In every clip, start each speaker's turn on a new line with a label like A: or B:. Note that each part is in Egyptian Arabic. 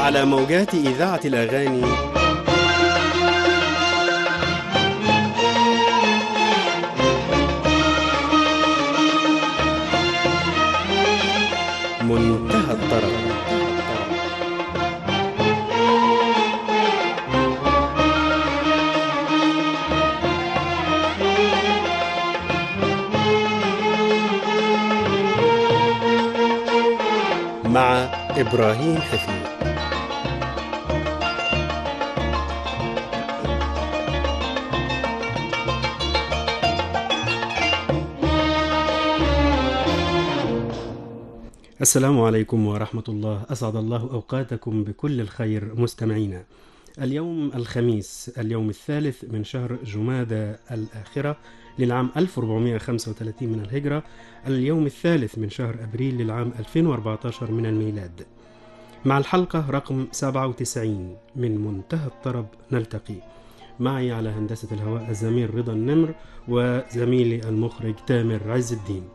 A: على موجات إذاعة الأغاني منتهى الطرب مع إبراهيم حفيظ السلام عليكم ورحمة الله أسعد الله أوقاتكم بكل الخير مستمعينا اليوم الخميس اليوم الثالث من شهر جمادى الآخرة للعام 1435 من الهجرة اليوم الثالث من شهر أبريل للعام 2014 من الميلاد مع الحلقة رقم 97 من منتهى الطرب نلتقي معي على هندسة الهواء الزميل رضا النمر وزميلي المخرج تامر عز الدين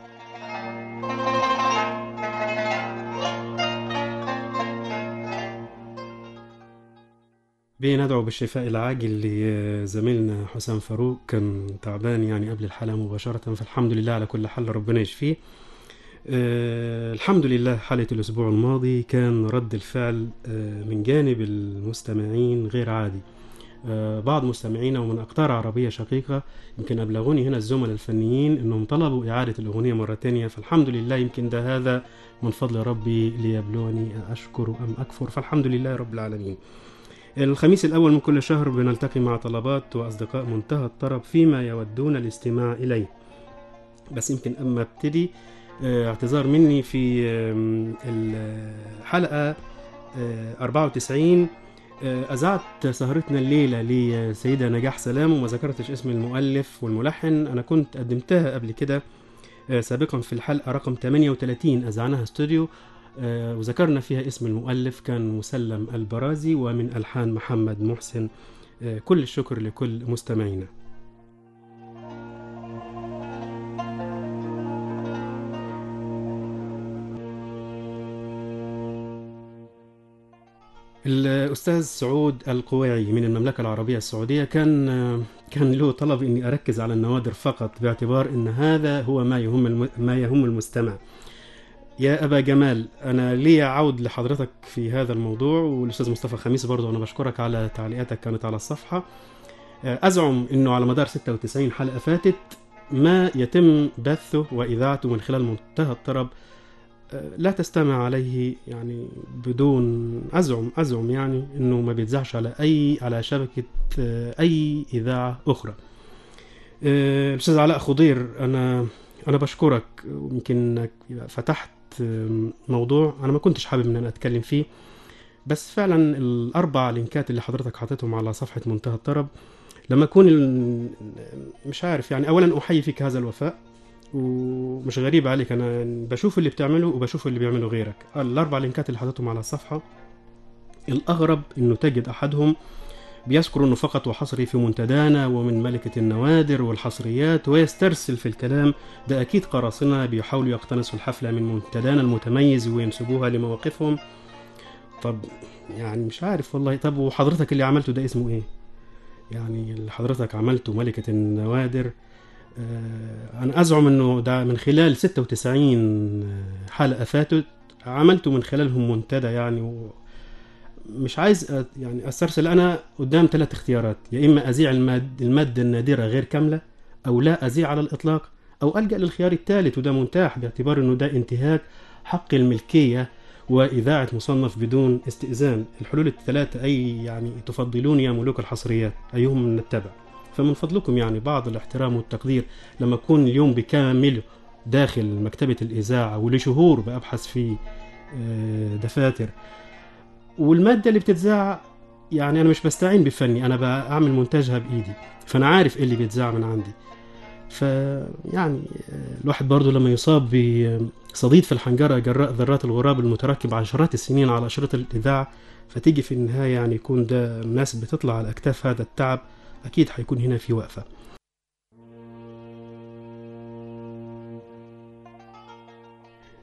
A: بندعو بالشفاء العاجل لزميلنا حسام فاروق كان تعبان يعني قبل الحلقة مباشرة فالحمد لله على كل حال ربنا يشفيه أه الحمد لله حالة الأسبوع الماضي كان رد الفعل أه من جانب المستمعين غير عادي أه بعض مستمعينا ومن أقطار عربية شقيقة يمكن أبلغوني هنا الزملاء الفنيين أنهم طلبوا إعادة الأغنية مرة تانية فالحمد لله يمكن ده هذا من فضل ربي ليبلوني أشكر أم أكفر فالحمد لله رب العالمين الخميس الأول من كل شهر بنلتقي مع طلبات وأصدقاء منتهى الطرب فيما يودون الاستماع إليه بس يمكن أما ابتدي اعتذار مني في الحلقة 94 أذعت سهرتنا الليلة لسيدة نجاح سلام وما ذكرتش اسم المؤلف والملحن أنا كنت قدمتها قبل كده سابقا في الحلقة رقم 38 أذعناها استوديو وذكرنا فيها اسم المؤلف كان مسلم البرازي ومن ألحان محمد محسن كل الشكر لكل مستمعينا الأستاذ سعود القويعي من المملكة العربية السعودية كان كان له طلب إني أركز على النوادر فقط باعتبار أن هذا هو ما يهم ما يهم المستمع. يا أبا جمال أنا لي عود لحضرتك في هذا الموضوع والأستاذ مصطفى خميس برضو أنا بشكرك على تعليقاتك كانت على الصفحة أزعم أنه على مدار 96 حلقة فاتت ما يتم بثه وإذاعته من خلال منتهى الطرب لا تستمع عليه يعني بدون أزعم أزعم يعني أنه ما بيتذاعش على أي على شبكة أي إذاعة أخرى الأستاذ علاء خضير أنا أنا بشكرك يمكن فتحت موضوع انا ما كنتش حابب ان انا اتكلم فيه بس فعلا الاربع لينكات اللي حضرتك حاططهم على صفحه منتهى الطرب لما اكون مش عارف يعني اولا احيي فيك هذا الوفاء ومش غريب عليك انا بشوف اللي بتعمله وبشوف اللي بيعمله غيرك الاربع لينكات اللي حاططهم على الصفحه الاغرب انه تجد احدهم بيذكر انه فقط وحصري في منتدانا ومن ملكة النوادر والحصريات ويسترسل في الكلام ده اكيد قراصنة بيحاولوا يقتنصوا الحفلة من منتدانا المتميز وينسبوها لمواقفهم طب يعني مش عارف والله طب وحضرتك اللي عملته ده اسمه ايه يعني اللي حضرتك عملته ملكة النوادر آه انا ازعم انه ده من خلال 96 حلقة فاتت عملته من خلالهم منتدى يعني و مش عايز يعني استرسل انا قدام ثلاث اختيارات يا اما اذيع الماد الماده النادره غير كامله او لا اذيع على الاطلاق او الجا للخيار الثالث وده متاح باعتبار انه ده انتهاك حق الملكيه واذاعه مصنف بدون استئذان الحلول الثلاثه اي يعني تفضلون يا ملوك الحصريات ايهم نتبع فمن فضلكم يعني بعض الاحترام والتقدير لما اكون اليوم بكامله داخل مكتبه الاذاعه ولشهور بابحث في دفاتر والماده اللي بتتذاع يعني انا مش بستعين بفني انا بعمل منتجها بايدي فانا عارف ايه اللي بيتذاع من عندي فيعني الواحد برضه لما يصاب بصديد في الحنجره جراء ذرات الغراب المتراكب عشرات السنين على اشرطه الاذاعه فتيجي في النهايه يعني يكون ده الناس بتطلع على اكتاف هذا التعب اكيد هيكون هنا في وقفه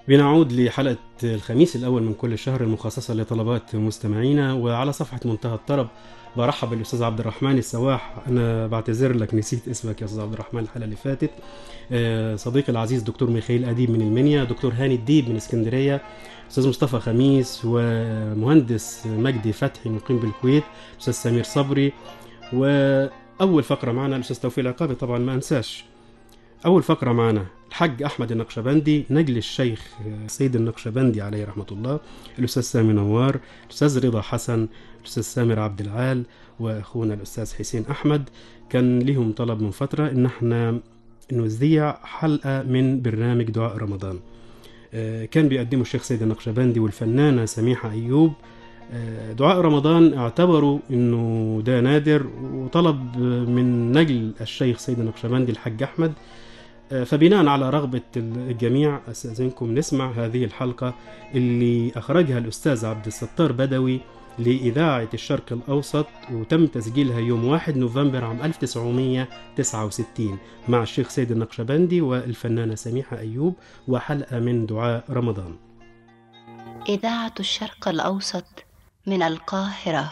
A: بنعود لحلقة الخميس الأول من كل شهر المخصصة لطلبات مستمعينا وعلى صفحة منتهى الطرب برحب بالأستاذ عبد الرحمن السواح أنا بعتذر لك نسيت اسمك يا أستاذ عبد الرحمن الحلقة اللي فاتت آه، صديقي العزيز دكتور ميخائيل أديب من المنيا دكتور هاني الديب من اسكندرية أستاذ مصطفى خميس ومهندس مجدي فتحي مقيم بالكويت أستاذ سمير صبري وأول فقرة معنا الأستاذ توفيق العقابي طبعا ما أنساش أول فقرة معنا الحاج أحمد النقشبندي نجل الشيخ سيد النقشبندي عليه رحمة الله الأستاذ سامي نوار الأستاذ رضا حسن الأستاذ سامر عبد العال وأخونا الأستاذ حسين أحمد كان لهم طلب من فترة إن احنا نذيع حلقة من برنامج دعاء رمضان آه، كان بيقدمه الشيخ سيد النقشبندي والفنانة سميحة أيوب آه، دعاء رمضان اعتبروا انه ده نادر وطلب من نجل الشيخ سيد النقشبندي الحاج احمد آه، فبناء على رغبة الجميع أستاذنكم نسمع هذه الحلقة اللي أخرجها الأستاذ عبد الستار بدوي لإذاعة الشرق الأوسط وتم تسجيلها يوم 1 نوفمبر عام 1969 مع الشيخ سيد النقشبندي والفنانة سميحة أيوب وحلقة من دعاء رمضان
B: إذاعة الشرق الأوسط من القاهرة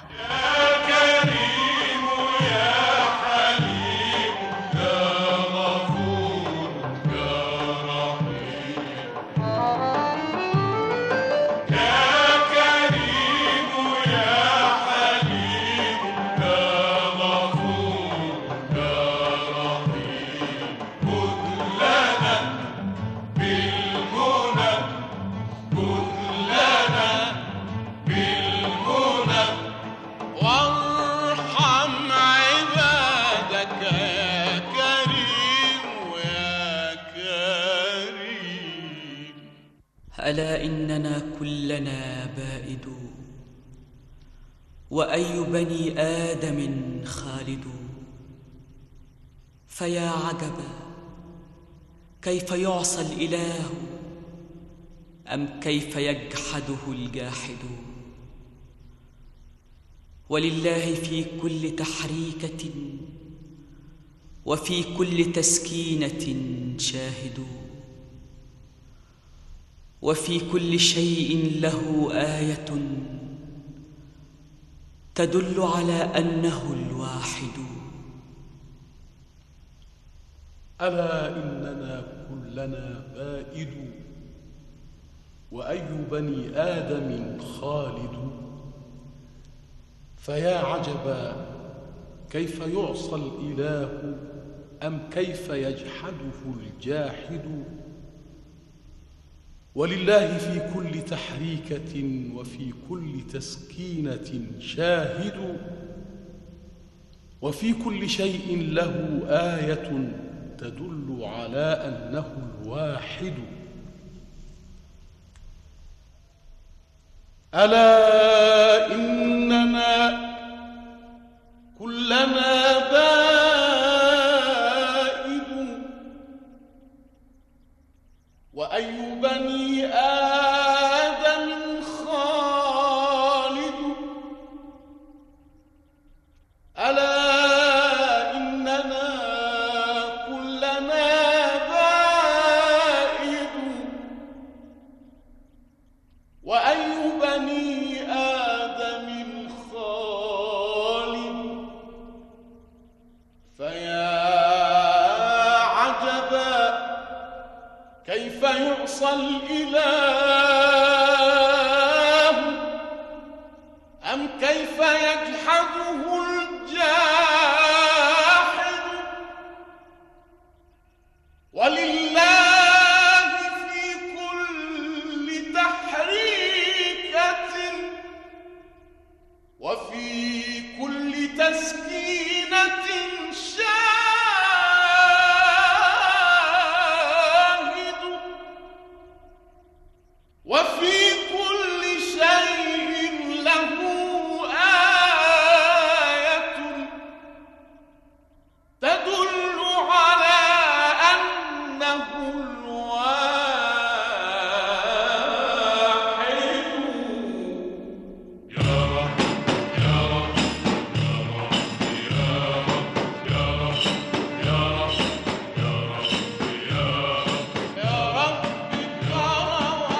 C: وارحم عبادك يا كريم يا كريم
D: ألا إننا كلنا بائدون وأي بني آدم خالدون فيا عجبا كيف يعصى الإله أم كيف يجحده الجاحدون ولله في كل تحريكة وفي كل تسكينة شاهد وفي كل شيء له آية تدل على أنه الواحد
C: ألا إننا كلنا بائد وأي بني آدم خالد فيا عجبا كيف يعصى الإله أم كيف يجحده الجاحد ولله في كل تحريكة وفي كل تسكينة شاهد وفي كل شيء له آية تدل على أنه الواحد ألا إننا كلنا بائد وأي بني آدم خالد ألا إننا كلنا بائد وأي بني آدم خالد فيا عجبا كيف يعصى الإله أم كيف يجحده الجاحد ولله في كل تحريكة وفي كل تسكينة شاهد وفي كل شيء له آية تدل على أنه الواحد يا رب كرم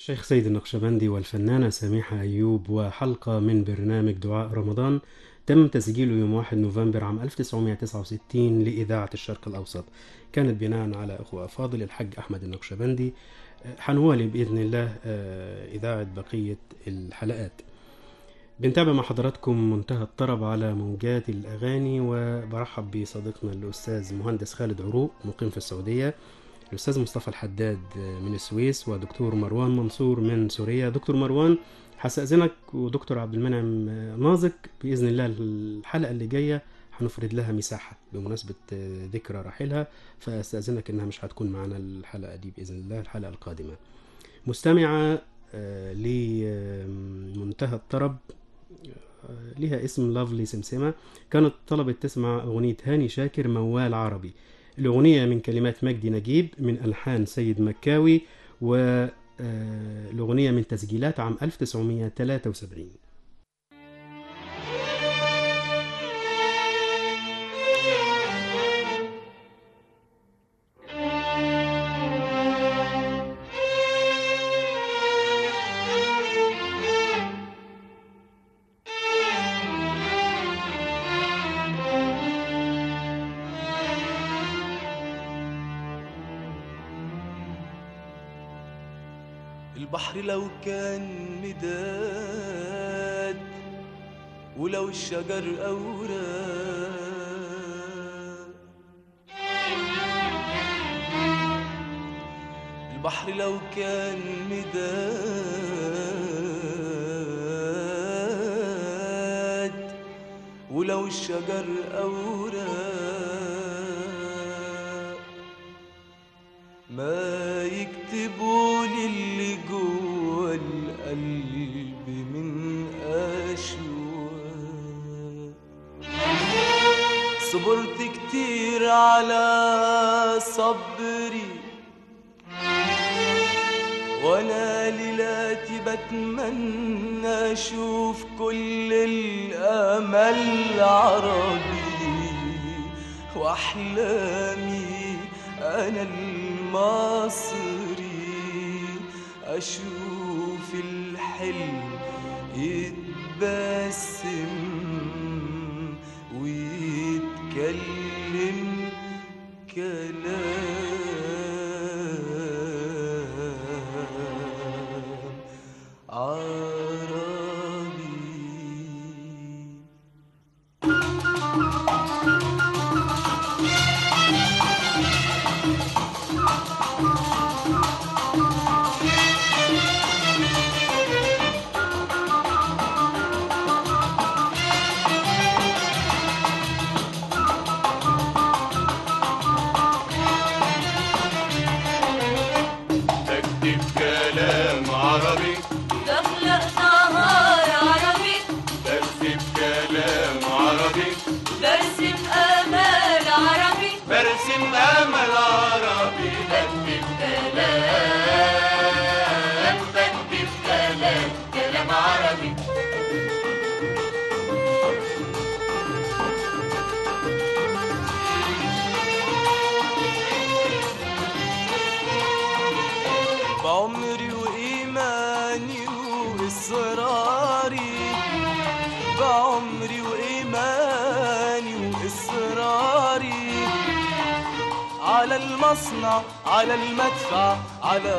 A: الشيخ سيد النقشبندي والفنانة سميحة أيوب وحلقة من برنامج دعاء رمضان تم تسجيله يوم 1 نوفمبر عام 1969 لإذاعة الشرق الأوسط كانت بناء على أخوة فاضل الحاج أحمد النقشبندي آه، حنولي بإذن الله آه، إذاعة بقية الحلقات بنتابع مع حضراتكم منتهى الطرب على موجات الأغاني وبرحب بصديقنا الأستاذ مهندس خالد عروق مقيم في السعودية الأستاذ مصطفى الحداد من السويس ودكتور مروان منصور من سوريا دكتور مروان هستأذنك ودكتور عبد المنعم نازك بإذن الله الحلقة اللي جاية هنفرد لها مساحة بمناسبة ذكرى رحيلها فأستأذنك إنها مش هتكون معنا الحلقة دي بإذن الله الحلقة القادمة مستمعة آه، لمنتهى الطرب آه، لها اسم لافلي سمسمة كانت طلبت تسمع أغنية هاني شاكر موال عربي الأغنية من كلمات مجدي نجيب من ألحان سيد مكاوي والأغنية من تسجيلات عام 1973
E: البحر لو كان مداد ولو الشجر أوراق البحر لو كان مداد ولو الشجر أوراق ما يكتبوا لي اللي جوه القلب من أشواق صبرت كتير على صبري وانا ليلاتي بتمنى اشوف كل الامل عربي واحلامي انا المصري اشوف الحلم يتبسم ويتكلم كلام عربي
F: تكتب كلام عربي
G: تخلق نهار عربي
F: تكتب كلام عربي
G: برسم آمال عربي
F: برسم امل عربي بكتب كلام بكتب كلام كلام عربي
E: بعمري وإيماني وإصراري بعمري وإيماني وإصراري على المصنع على المدفع على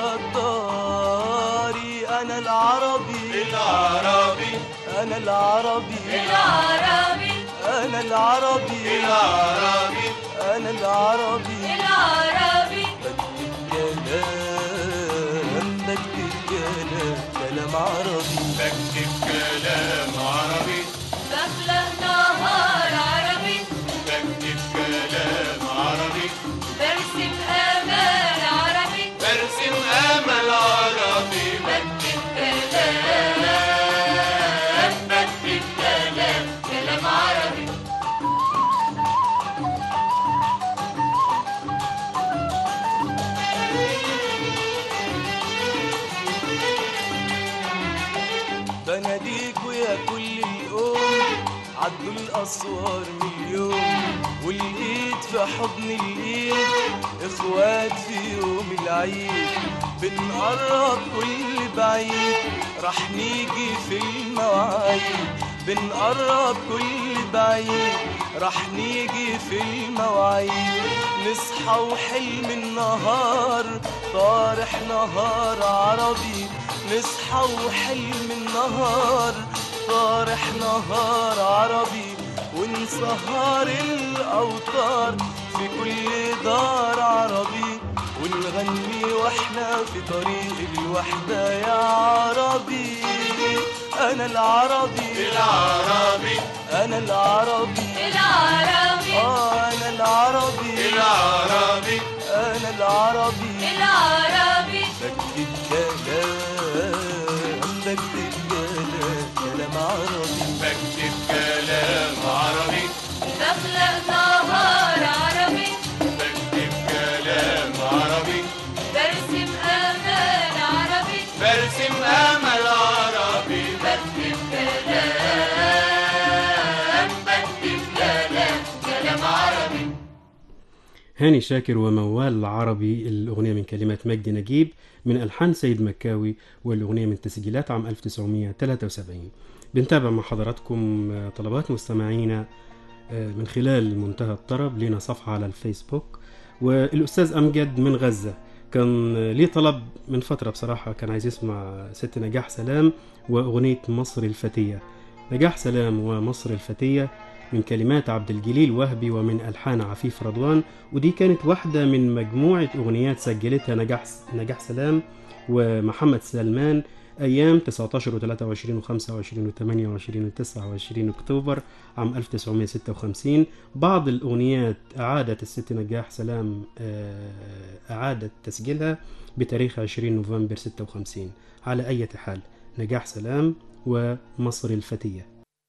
E: الداري أنا العربي
F: العربي
E: أنا العربي
G: العربي
E: أنا العربي
F: العربي
E: أنا العربي
G: العربي
E: بكتب كلام بكتب كلام كلام عربي
F: بكتب كلام عربي
G: بخلق نهار عربي
F: بكتب كلام عربي
G: برسم آمال عربي
F: برسم امل عربي بكتب كلام بكتب كلام
G: كلام عربي
E: بناديكوا يا كل الأم عدوا الأسوار مليون والإيد في حضن الإيد إخوات في يوم العيد بنقرب كل بعيد رح نيجي في المواعيد بنقرب كل بعيد رح نيجي في المواعيد نصحى وحلم النهار طارح نهار عربي نصحى وحلم النهار طارح نهار عربي ونسهر الأوتار في كل دار عربي ونغني واحنا في طريق الوحدة يا عربي أنا العربي
F: العربي
E: أنا العربي
G: العربي
E: آه أنا العربي
F: العربي
E: أنا العربي
G: العربي
E: بكتب كلام بكتب كلام كلام عربي
F: بكتب كلام عربي
G: بخلق نهار عربي
F: بكتب كلام عربي
G: برسم أمان عربي
F: برسم امل عربي
G: بكتب كلام بكتب كلام كلام عربي
A: هاني شاكر وموال العربي الأغنية من كلمات مجدي نجيب من ألحان سيد مكاوي والأغنية من تسجيلات عام 1973 بنتابع مع حضراتكم آه، طلبات مستمعينا آه، من خلال منتهى الطرب لنا صفحة على الفيسبوك والأستاذ أمجد من غزة كان آه، ليه طلب من فترة بصراحة كان عايز يسمع ست نجاح سلام وأغنية مصر الفتية نجاح سلام ومصر الفتية من كلمات عبد الجليل وهبي ومن ألحان عفيف رضوان ودي كانت واحدة من مجموعة أغنيات سجلتها نجاح نجاح سلام ومحمد سلمان أيام 19 و 23 و 25 و 28 و 29 أكتوبر عام 1956 بعض الأغنيات أعادت الست نجاح سلام آه، أعادت تسجيلها بتاريخ 20 نوفمبر 56 على أي حال نجاح سلام ومصر الفتية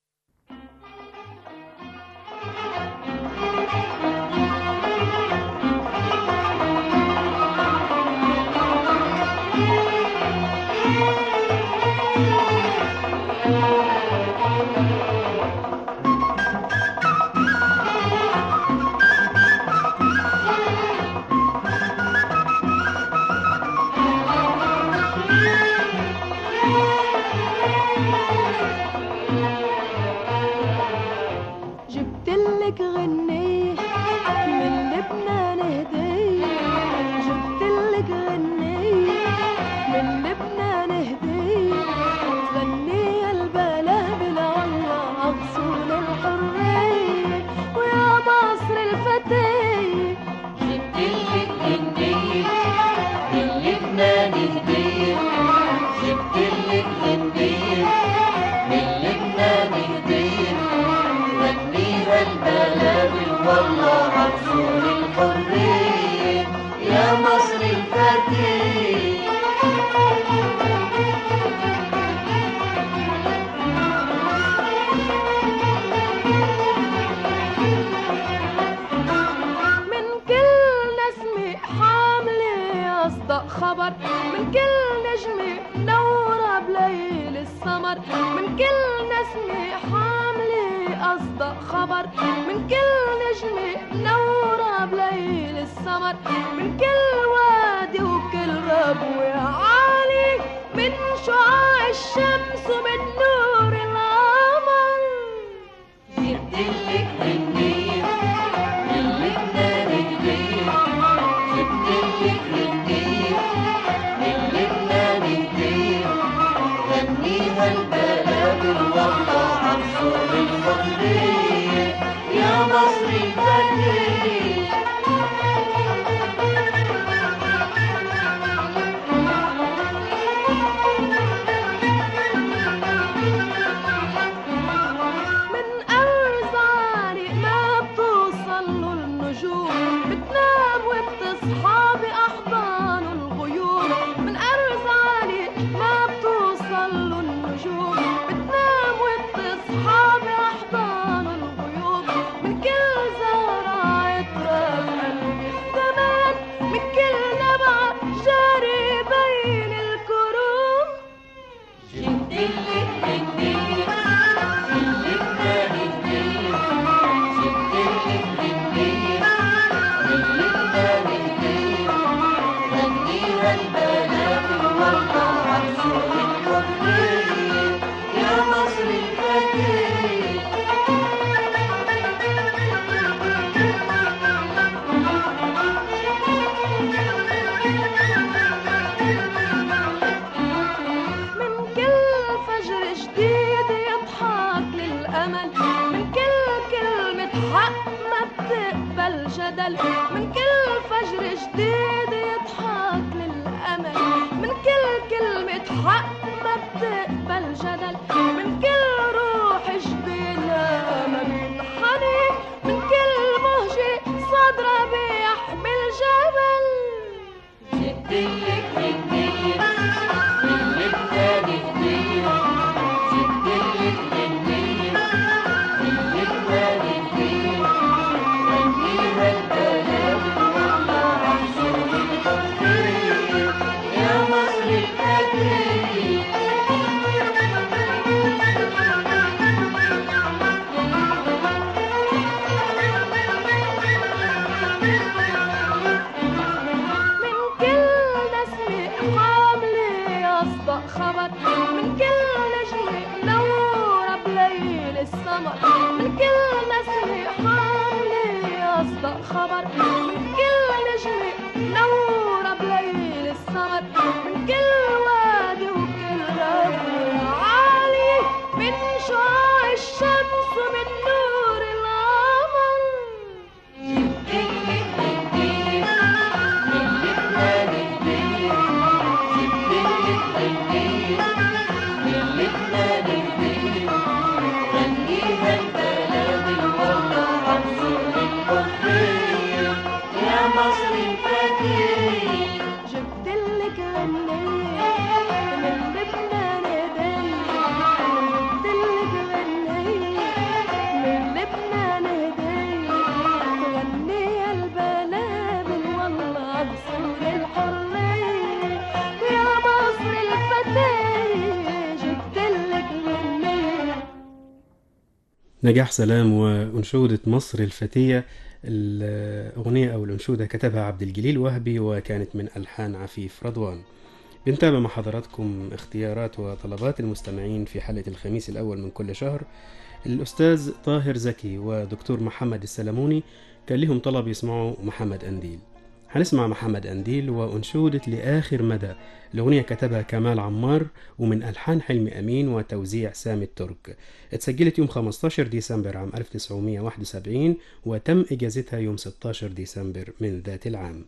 H: جبتلك غنية من لبنان هدية جبتلك غنية من لبنان هدية غنية البلابل والله أغصون الحرية ويا مصر الفتية
G: جبتلك هندية من لبنان هدية جبتلك هندية من لبنان هدية غنيها البلابل والله عطشون الحرية يا مصر الفتية
H: من كل نسمة حاملة أصدق خبر من كل نجمة منورة بليل السمر من كل نسمة حاملة أصدق خبر من كل نجمة منورة بليل السمر من كل وادي وكل ربوة عالي من شعاع الشمس ومن نور القمر
G: جبتلك هندية من لبنان هدية جبتلك هندية من لبنان هدية غنيها البلابل والله عطشون الحرية يا مصر الفتية
H: من أرزاني الجدل من كل فجر جديد يضحك للأمل من كل كلمة حق ما بتقبل جدل من كل روح جبينها ما بينحني من كل مهجة صدرة بيحمل جبل
G: جبتلك هدية من لبنان هدية جبتلك غنية من لبنان هدية غنيها البلد والله عصور الحرية يا مصر الفتية
H: من كل نسمة حاملة أصدق خبر من كل نجمة منورة بليل السمر من كل نسمة حاملة أصدق خبر من كل نجمة منورة بليل السمر من كل وادي وكل ربوة عالي من شعاع الشمس ومن نور القمر
G: جبتلك هدية من لبنان هدية جبتلك غنية من لبنان هدية غنيها البلد والله عصور الحرية يا مصر الفتية
H: جبتلك غنية من لبنان هدية جبتلك غنية من لبنان هدية غنية البلد والله بصور الحرية يا مصر الفتية جبتلك غنية
A: نجاح سلام وأنشودة مصر الفتية الأغنية أو الأنشودة كتبها عبد الجليل وهبي وكانت من ألحان عفيف رضوان بنتابع مع حضراتكم اختيارات وطلبات المستمعين في حلقة الخميس الأول من كل شهر الأستاذ طاهر زكي ودكتور محمد السلموني كان لهم طلب يسمعوا محمد أنديل هنسمع محمد أنديل وأنشودة لآخر مدى الأغنية كتبها كمال عمار ومن ألحان حلمي أمين وتوزيع سامي الترك اتسجلت يوم 15 ديسمبر عام 1971 وتم إجازتها يوم 16 ديسمبر من ذات العام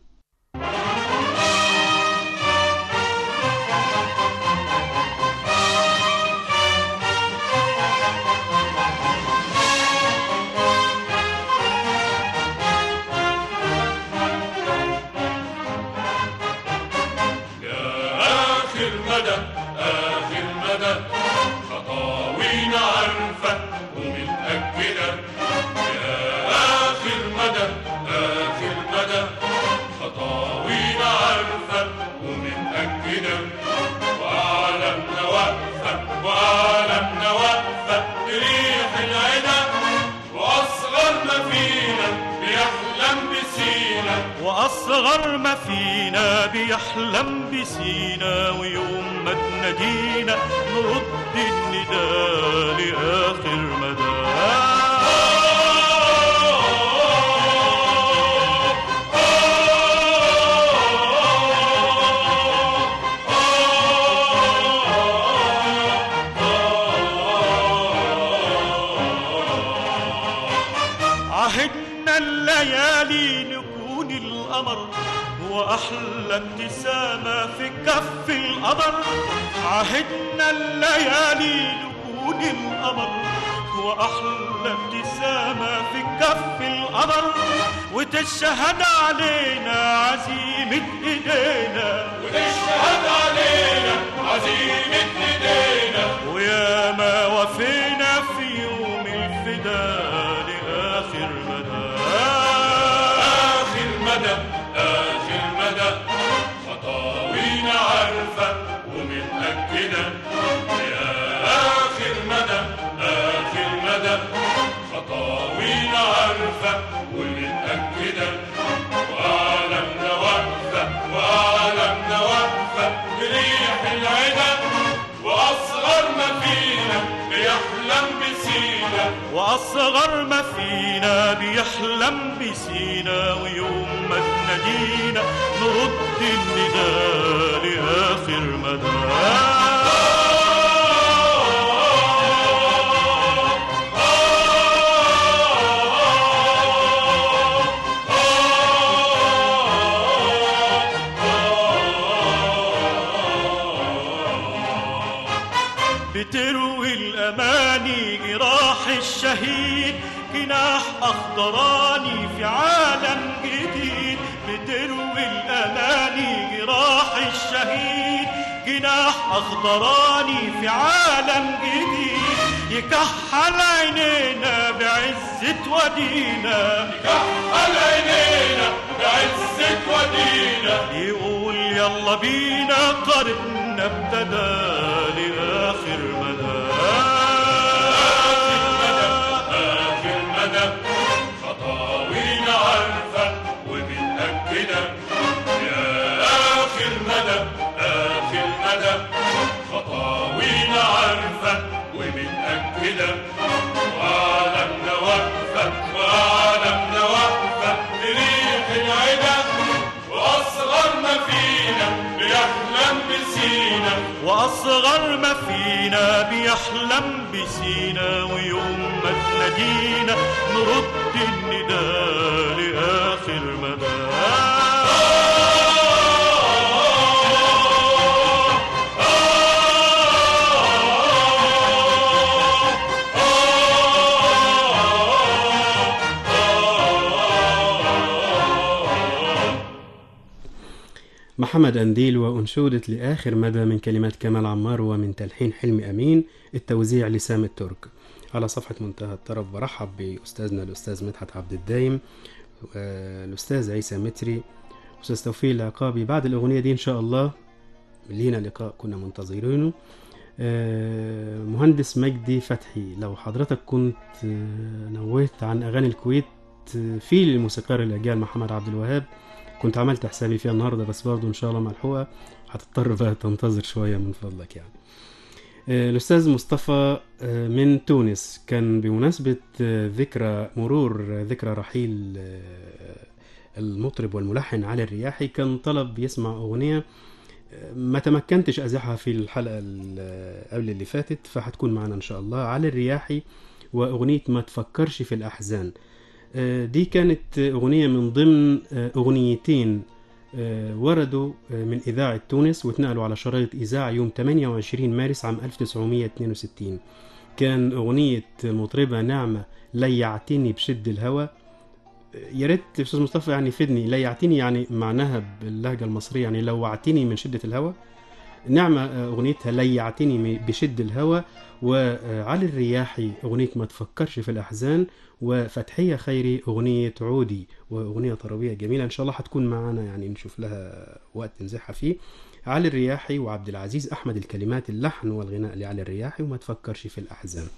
F: آخر مدى آخر مدى خطاوينا عارفة ومتأكدة يا آخر مدى آخر مدى خطاوينا عارفة ومتأكدة وعالمنا واقفة وعالمنا واقفة ريح العدا وأصغر ما فينا بيحلم بسينا
I: وأصغر ما فينا بيحلم بسينا ويوم ما تنادينا نرد النداء لآخر مدى عهدنا الليالي نكون القمر وأحلى ابتسامة في كف القمر عهدنا الليالي نكون القمر وأحلى ابتسامة في كف القمر وتشهد علينا عزيمة إيدينا
F: وتشهد علينا عزيمة ايدينا
I: ويا ما وفينا في يوم الفداء لآخر مدى
F: آخر مدى آخر مدى خطاوينا عارفة ومتأكدة يا آخر مدى آخر مدى خطاوينا عارفة ومتأكدة وعالمنا واقفة وعالمنا واقفة بريح العدا وأصغر ما فينا بيحلم بسينا
I: وأصغر ما فينا بيحلم بسينا ويوم ما تنادينا نرد النداء لآخر مدى
F: آه
I: بتروي الأماني جراح الشهيد جناح أخضراني في عالم جديد بتروي الأماني جراح الشهيد جناح أخضراني في عالم جديد يكحل عينينا بعزة ودينا
F: يكحل عينينا بعزة ودينا
I: يقول يلا بينا طريقنا ابتدى لآخر مدى
F: آخر مدى خطاوينا عارفة ومتأكدة يا آخر مدى آخر مدى خطاوينا عارفة ومتأكدة وعالمنا واقفة وعالمنا واقفة بريح العدا وأصغر ما فينا بيحلم بسينا
I: وأصغر ما فينا بيحلم بسينا ويوم ما تنادينا نرد النداء لآخر مدى
A: محمد أنديل وأنشودة لآخر مدى من كلمات كمال عمار ومن تلحين حلمي أمين التوزيع لسام الترك على صفحة منتهى الطرب برحب بأستاذنا الأستاذ مدحت عبد الدايم والأستاذ عيسى متري أستاذ توفيق العقابي بعد الأغنية دي إن شاء الله لينا لقاء كنا منتظرينه آه، مهندس مجدي فتحي لو حضرتك كنت آه، نوهت عن أغاني الكويت آه، في الموسيقار الأجيال محمد عبد الوهاب كنت عملت حسابي فيها النهارده بس برضه ان شاء الله ملحوقه هتضطر بقى تنتظر شويه من فضلك يعني آه، الأستاذ مصطفى آه، من تونس كان بمناسبة آه، ذكرى مرور آه، ذكرى رحيل آه، المطرب والملحن علي الرياحي كان طلب يسمع أغنية آه، ما تمكنتش أزحها في الحلقة ال- قبل اللي فاتت فهتكون معنا إن شاء الله علي الرياحي وأغنية ما تفكرش في الأحزان آه، دي كانت أغنية من ضمن آه، أغنيتين آه، وردوا آه، من إذاعة تونس واتنقلوا على شرايط إذاعة يوم 28 مارس عام 1962 كان أغنية المطربة نعمة ليعتني بشد الهوى آه، يا ريت أستاذ مصطفى يعني يفيدني ليعتني يعني معناها باللهجة المصرية يعني لوعتني من شدة الهوى نعمة آه، أغنيتها ليعتني م- بشد الهوى وعلي الرياحي أغنية ما تفكرش في الأحزان وفتحية خيري أغنية عودي وأغنية طربية جميلة إن شاء الله هتكون معانا يعني نشوف لها وقت نزحها فيه علي الرياحي وعبد العزيز أحمد الكلمات اللحن والغناء لعلي الرياحي وما تفكرش في الأحزان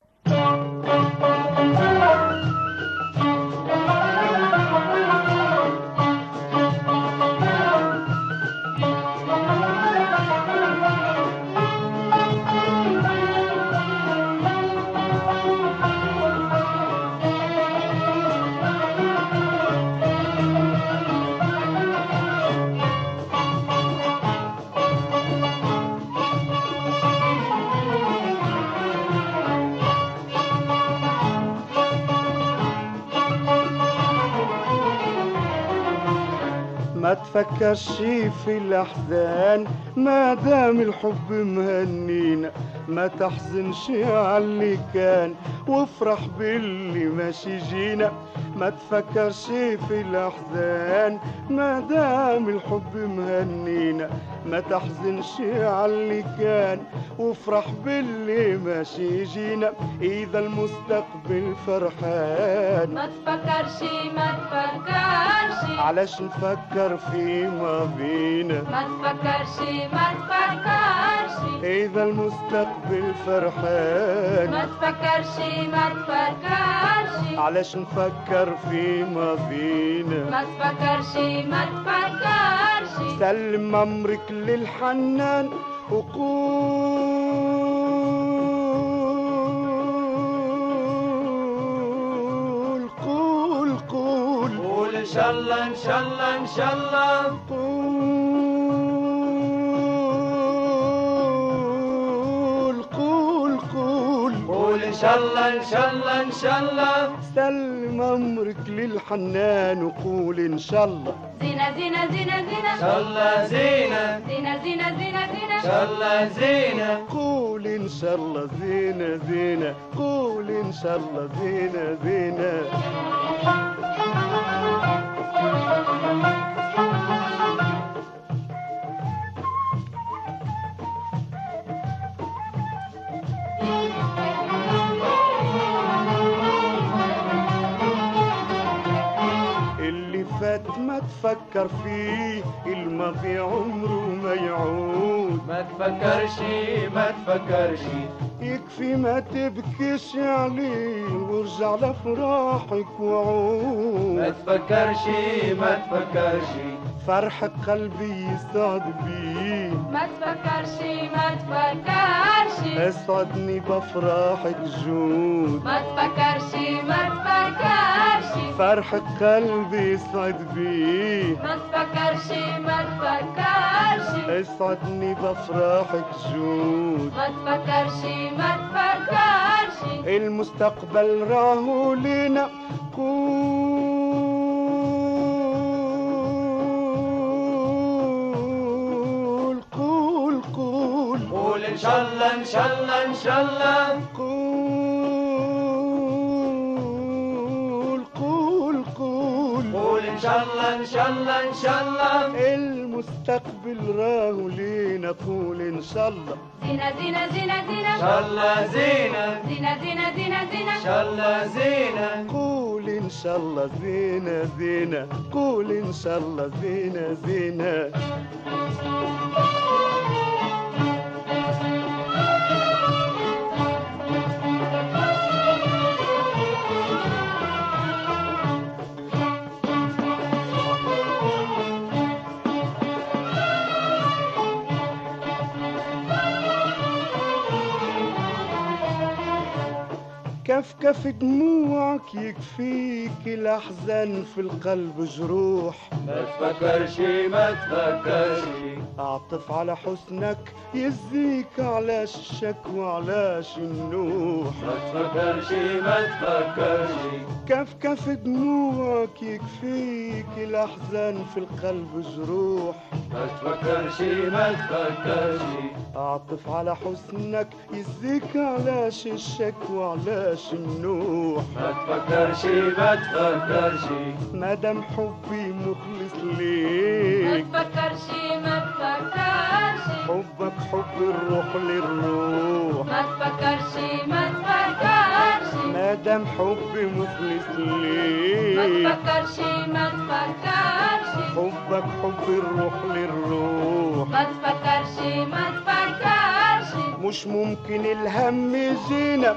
J: ما تفكرش في الأحزان ما دام الحب مهنينا ما تحزنش على اللي كان وافرح باللي ماشي جينا ما تفكرش في الأحزان ما دام الحب مهنينا ما تحزنش على اللي كان وافرح باللي ماشي جينا إذا المستقبل فرحان
H: ما تفكرش ما تفكرش
J: علاش نفكر في ماضينا
H: ما تفكرش ما تفكرش
J: إذا المستقبل فرحان
H: ما تفكرش ما تفكرش
J: علاش نفكر في ماضينا
H: ما تفكرش ما تفكرش
J: سلم أمرك للحنان وقول قول قول
E: قول ان شاء الله ان شاء الله ان شاء الله
J: قول قول قول
E: قول ان شاء الله ان شاء الله ان شاء الله
J: سلم امرك للحنان وقول ان شاء الله
H: زينة زينة زينة زينة
E: ان شاء الله زينة
H: زينة زينة زينة
E: ان
H: زينة
E: شاء الله زينة
J: قول ان شاء الله زينة زينة قول ان شاء الله زينة زينة اللي فات ما تفكر فيه الماضي عمره ما يعود
E: ما تفكرش ما تفكرش
J: يكفي ما تبكيش عليه وارجع لفراحك
E: ما
J: وعود
E: تفكرش ما تفكرش
J: فرح قلبي يسعد بيه
H: ما تفكرش ما تفكرش
J: اسعدني بافراحك جود
H: ما تفكرش ما تفكرش
J: فرح قلبي يسعد بيه
H: ما تفكرش ما تفكرش
J: اسعدني بافراحك جود
H: ما تفكرش ما تفكرش
J: المستقبل راهو لنا قول قول قول
E: قول ان شاء الله ان شاء الله ان شاء الله
J: قول قول قول
E: قول ان شاء الله ان شاء الله ان شاء الله
J: المستقبل راهو لينا قول ان شاء الله
H: زينة زينة زينة
E: ان
H: زينة
E: شاء الله زينة
H: زينة زينة زينة
E: ان
H: زينة
E: شاء الله زينة
J: قول ان شاء الله زينة زينة قول ان شاء الله زينة زينة كفكف دموعك يكفيك الأحزان في القلب جروح
E: ما تفكرش ما تفكرش
J: أعطف على حسنك يزيك علاش الشك وعلاش النوح
E: ما تفكرش ما تفكرش
J: كفكف دموعك يكفيك الأحزان في القلب جروح
E: ما تفكرش ما تفكرش
J: أعطف على حسنك يزيك علاش الشك وعلاش النوح
E: ما تفكرش ما تفكرش
J: مادام حبي مخلص
H: ما
J: ليك
H: تفكرش ما تفكرش
J: حبك حب الروح للروح
H: ما تفكرش ما تفكرش
J: مادام حبي مخلص
H: ما
J: ليك
H: تفكرش ما تفكرش
J: حبك حب الروح للروح
H: ما تفكرش ما تفكرش
J: مش ممكن الهم يجينا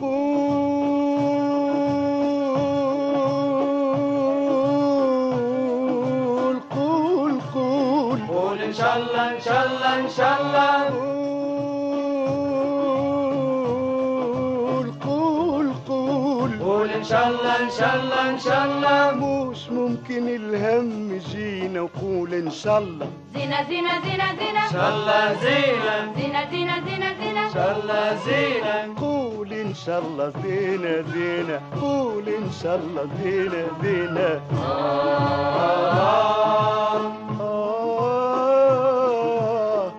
J: قول قول قول
E: قول ان شاء الله ان شاء الله ان شاء الله
J: قول قول قول
E: قول ان شاء الله ان شاء الله ان شاء الله
J: مش ممكن الهم يجينا وقول ان شاء الله
H: زينة زينة زينة
E: ان
H: زينة
E: شاء الله زينة
H: زينة زينة زينة زينة
E: ان شاء الله زينة
J: قول ان شاء الله زينة زينة قول ان شاء الله زينة زينة آه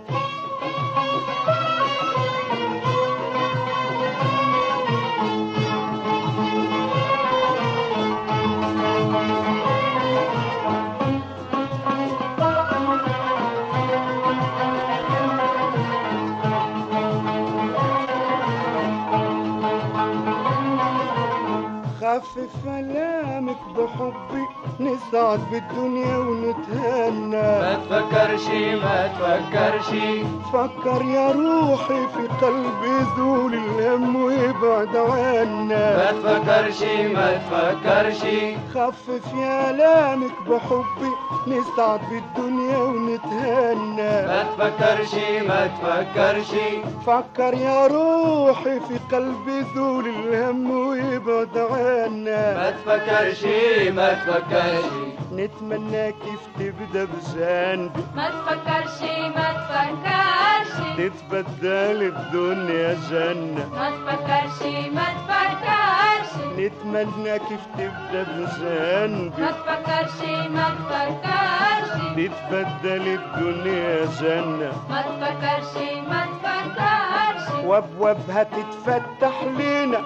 J: خفف كلامك بحبي نسعد بالدنيا
E: ما
J: ونتهنى
E: تفكرش ما تفكرش
J: فكر يا روحي في قلبي زول الهم وابعد عنا
E: ما تفكرش ما تفكرش
J: خفف يا لامك بحبي نسعد بالدنيا ونتهنى
E: ما تفكرش ما تفكرش
J: فكر يا روحي في قلبي زول الهم وابعد عنا
E: ما تفكرش ما تفكرش
J: نتمنى كيف تبدا بجانبي
H: ما تفكرش ما تفكرش
J: تتبدل الدنيا جنة
H: ما تفكرش ما تفكرش
J: نتمنى كيف تبدا بجانبي
H: ما تفكرش ما تفكرش
J: تتبدل الدنيا جنة
H: ما تفكرش ما تفكرش
J: وابوابها تتفتح لينا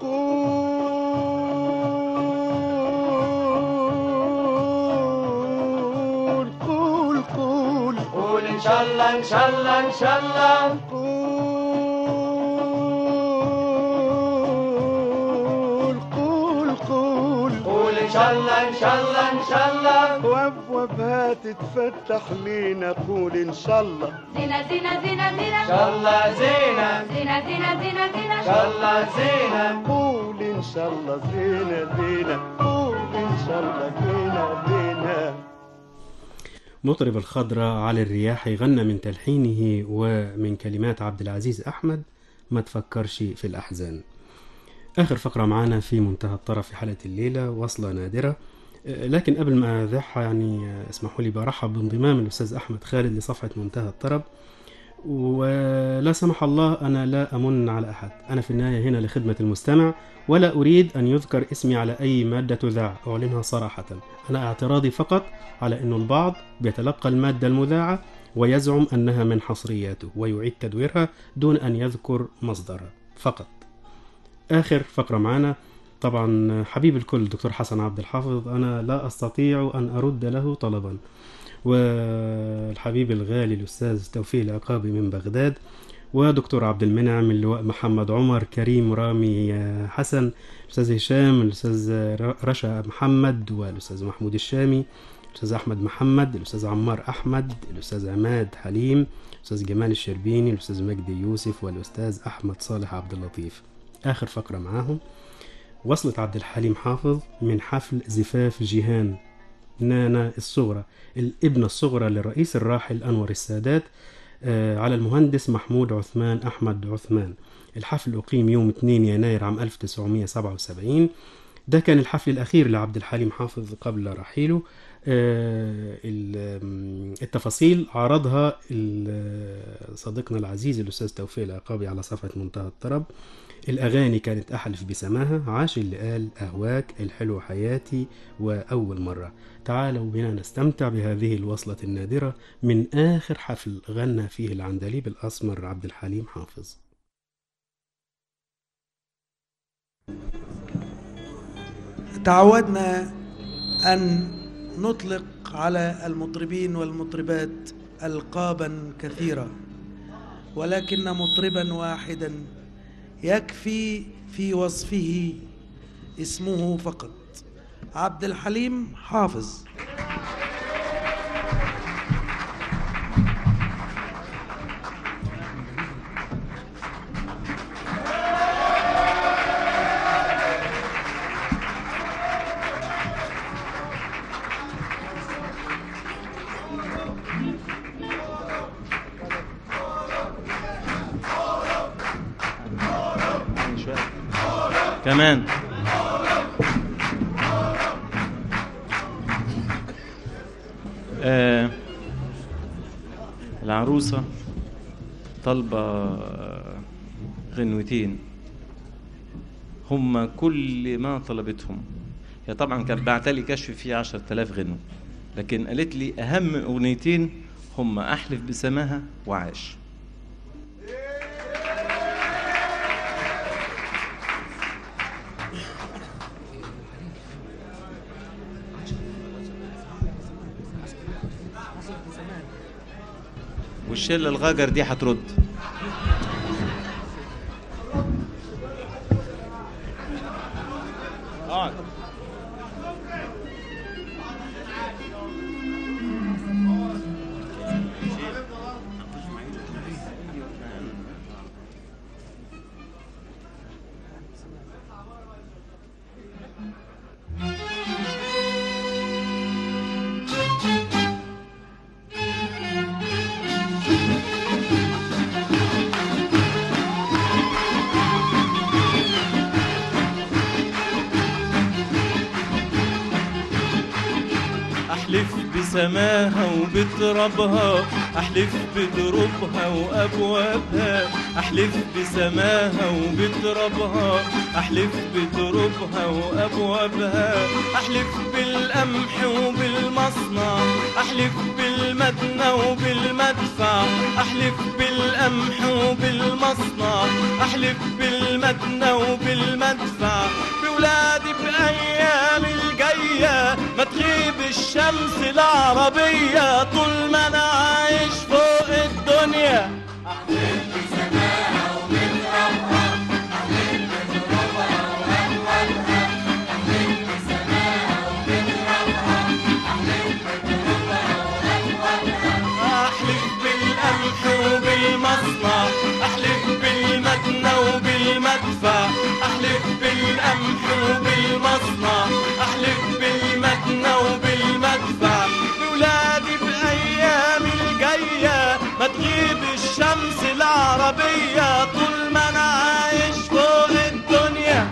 J: قول قول قول
E: قول ان شاء الله ان شاء الله ان شاء الله
J: قول قول قول
E: قول ان شاء الله ان شاء الله ان شاء الله
J: وابوابها تتفتح لينا قول ان شاء الله
H: زينة زينة زينة زينة
E: ان شاء الله زينة
H: زينة زينة زينة زينة
E: ان شاء الله زينة
J: قول ان شاء الله زينة زينة قول ان شاء الله زينة زينة
A: مطرب الخضراء على الرياح غنى من تلحينه ومن كلمات عبد العزيز أحمد ما تفكرش في الأحزان آخر فقرة معانا في منتهى الطرف في حلقة الليلة وصلة نادرة آه، لكن قبل ما أذاعها يعني آه، اسمحوا لي برحب بانضمام الأستاذ أحمد خالد لصفحة منتهى الطرب ولا سمح الله أنا لا أمن على أحد أنا في النهاية هنا لخدمة المستمع ولا أريد أن يذكر اسمي على أي مادة تذاع أعلنها صراحة أنا اعتراضي فقط على أن البعض بيتلقى المادة المذاعة ويزعم أنها من حصرياته ويعيد تدويرها دون أن يذكر مصدرها فقط آخر فقرة معنا طبعا حبيب الكل دكتور حسن عبد الحافظ أنا لا أستطيع أن أرد له طلبا والحبيب الغالي الأستاذ توفيق العقابي من بغداد ودكتور عبد المنعم اللواء محمد عمر كريم رامي حسن الأستاذ هشام الأستاذ رشا محمد والأستاذ محمود الشامي الأستاذ أحمد محمد الأستاذ عمار أحمد الأستاذ عماد حليم الأستاذ جمال الشربيني الأستاذ مجدي يوسف والأستاذ أحمد صالح عبد اللطيف آخر فقرة معاهم وصلت عبد الحليم حافظ من حفل زفاف جيهان نانا الصغرى الابنة الصغرى للرئيس الراحل أنور السادات آه، على المهندس محمود عثمان أحمد عثمان الحفل أقيم يوم 2 يناير عام 1977 ده كان الحفل الأخير لعبد الحليم حافظ قبل رحيله آه، ال- التفاصيل عرضها ال- صديقنا العزيز الأستاذ توفيق العقابي على صفحة منتهى الطرب الأغاني كانت أحلف بسماها عاش اللي قال أهواك الحلو حياتي وأول مرة تعالوا بنا نستمتع بهذه الوصلة النادرة من آخر حفل غنى فيه العندليب الأسمر عبد الحليم حافظ
K: تعودنا أن نطلق على المطربين والمطربات ألقابا كثيرة ولكن مطربا واحدا يكفي في وصفه اسمه فقط عبد الحليم حافظ
L: كمان آه العروسة طالبة آه، غنوتين هم كل ما طلبتهم هي طبعا كانت بعتلي كشف فيه عشرة آلاف غنوة لكن قالت لي أهم أغنيتين هم أحلف بسماها وعاش والشلة الغاجر دي هترد اقعد احلف بسماها وبترابها احلف بدروبها وابوابها احلف بسماها وبترابها احلف بدروبها وابوابها احلف بالقمح وبالمصنع احلف بالمدنى وبالمدفع احلف بالقمح وبالمصنع احلف بالمدنى وبالمدفع بولادي بايام الجايه ما تغيب الشمس العربيه طول ما انا عايش فوق الدنيا احلف بالقمح وبالمصنع احلف بالمدنى وبالمدفع احلف بالقمح وبالمصنع احلف بالمدنى وبالمدفع بولادي بايام الجايه ما تغيب الشمس العربيه طول ما انا عايش فوق الدنيا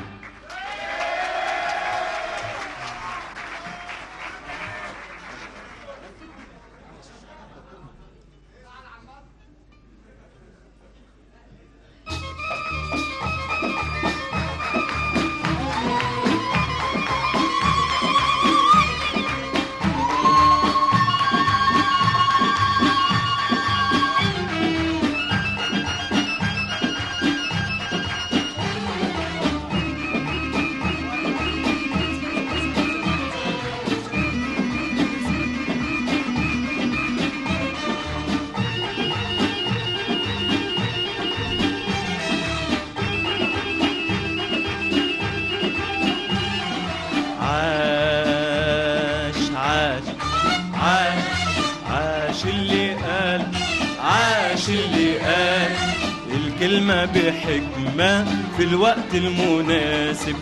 L: عاش عاش عاش عاش اللي قال عاش اللي قال الكلمة بحكمة في الوقت المناسب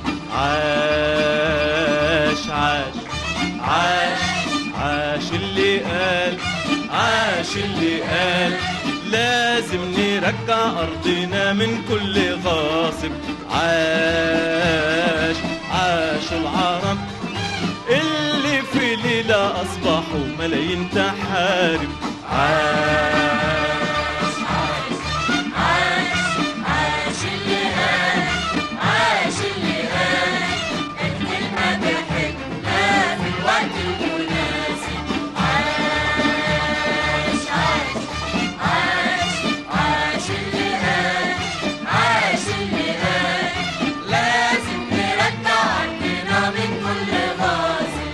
L: عاش عاش عاش عاش اللي قال عاش اللي قال لازم نرجع أرضنا من كل غاصب عاش عاش العرب اللي في ليلة أصبحوا ملايين تحارب عاش
M: عاش اللي قال عاش اللي قال الكلمة بحكمة في الوقت المناسب عاش عاش عاش عاش اللي قال عاش اللي قال لازم نرجع عندنا من كل غازل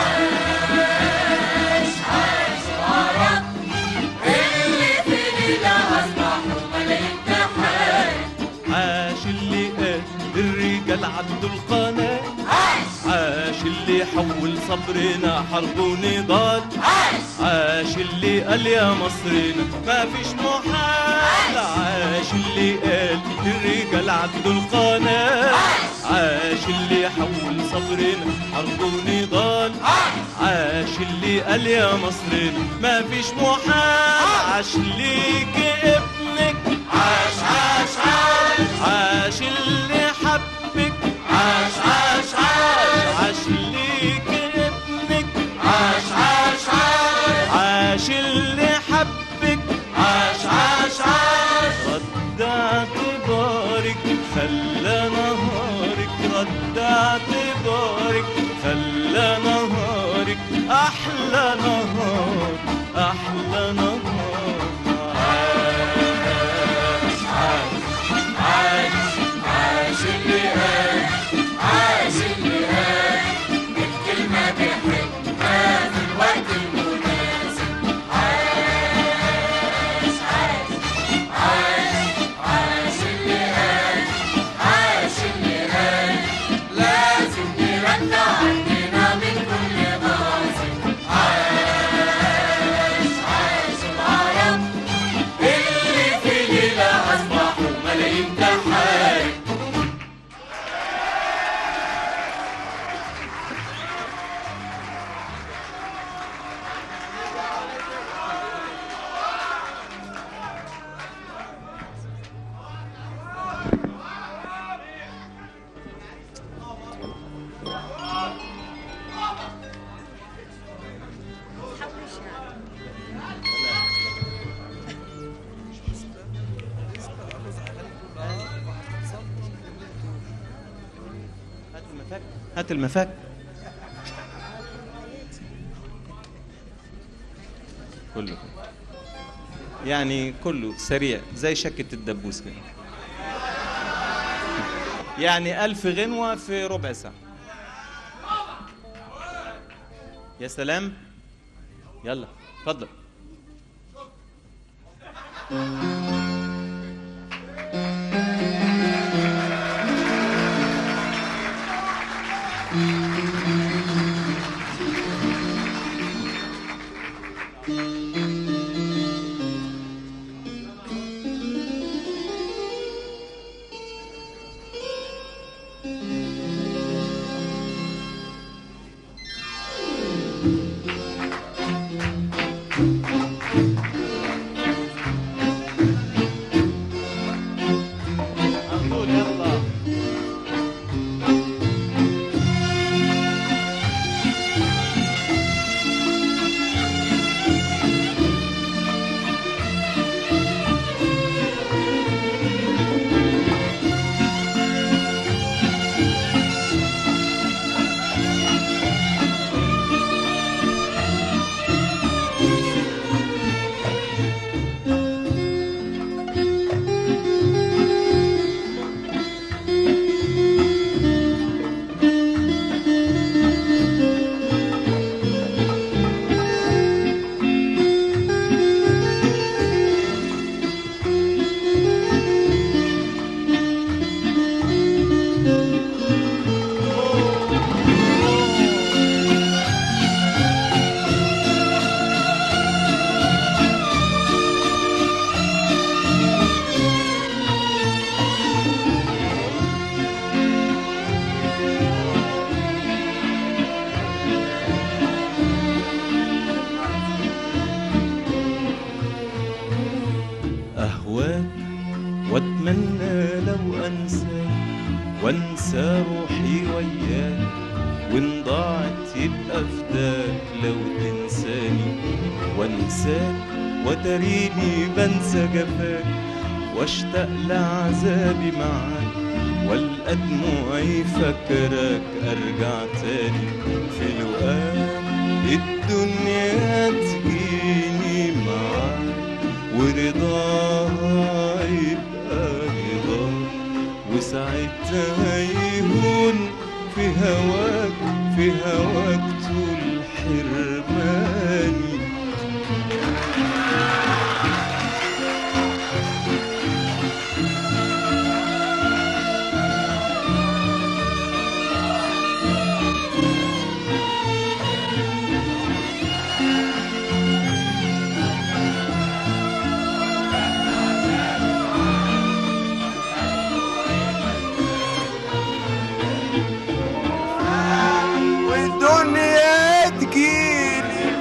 M: عاش عاش العرب اللي في ليلة أصبحوا ملايين تحارب
L: عاش اللي قال الرجال عدوا القناة
M: عاش
L: عاش اللي حول صبرنا حرب ونضال
M: عاش
L: عاش اللي قال يا مصرنا ما فيش محال عاش اللي قال الرجال عدوا القناة عاش اللي حول صبرنا حرب ونضال عاش اللي قال يا مصرنا ما فيش محال عاش ليك ابنك عاش عاش عاش عاش اللي حبك عاش عاش عاش عاش ليك ابنك عاش عاش عاش عاش اللي حبك عاش عاش عاش رد اعتبارك خلى نهارك رد اعتبارك خلى نهارك احلى نهار احلى نهار عاش عاش عاش عاش وقت المفاك كله يعني كله سريع زي شكة الدبوس كده يعني ألف غنوة في ربع ساعة يا سلام يلا اتفضل أهواك وأتمنى لو أنساك وأنسى روحي وياك وإن ضاعت يبقى فداك لو تنساني وأنساك وتريني بنسى جفاك واشتاق لعذابي معاك والقى دموعي فاكراك ارجع تاني في لقاك الدنيا تجيني معاك ورضاها يبقى رضاك وساعتها يهون في هواك في هواك طول حرماني
E: والدنيا تجيلي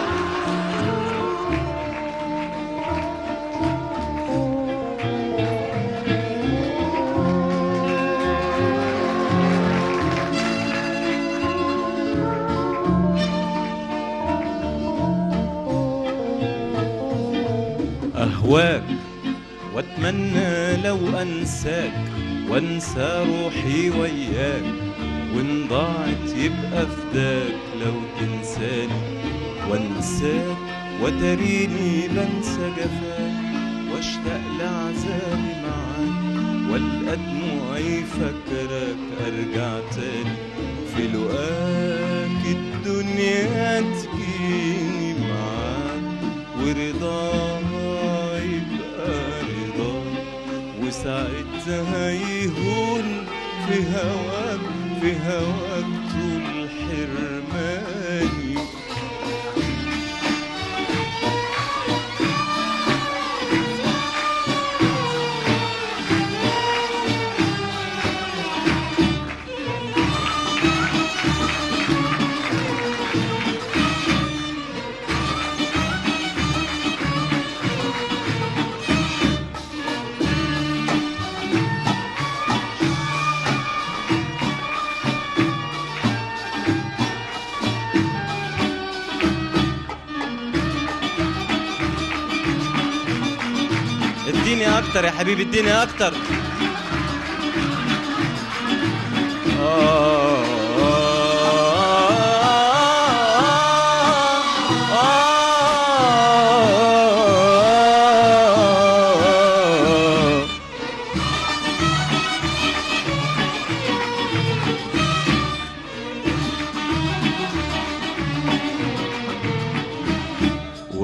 L: أهواك وأتمنى لو أنساك وأنسى روحي وياك وإن ضاعت يبقى فداك لو تنساني وأنساك وتريني بنسى جفاك واشتاق لعذابي معاك والقى دموعي فاكراك ارجع تاني في لقاك الدنيا تجيني معاك ورضاها يبقى رضاك وساعتها يهون في هواك في هواك طول حرماني اديني اكتر يا حبيبي اديني اكتر آه آه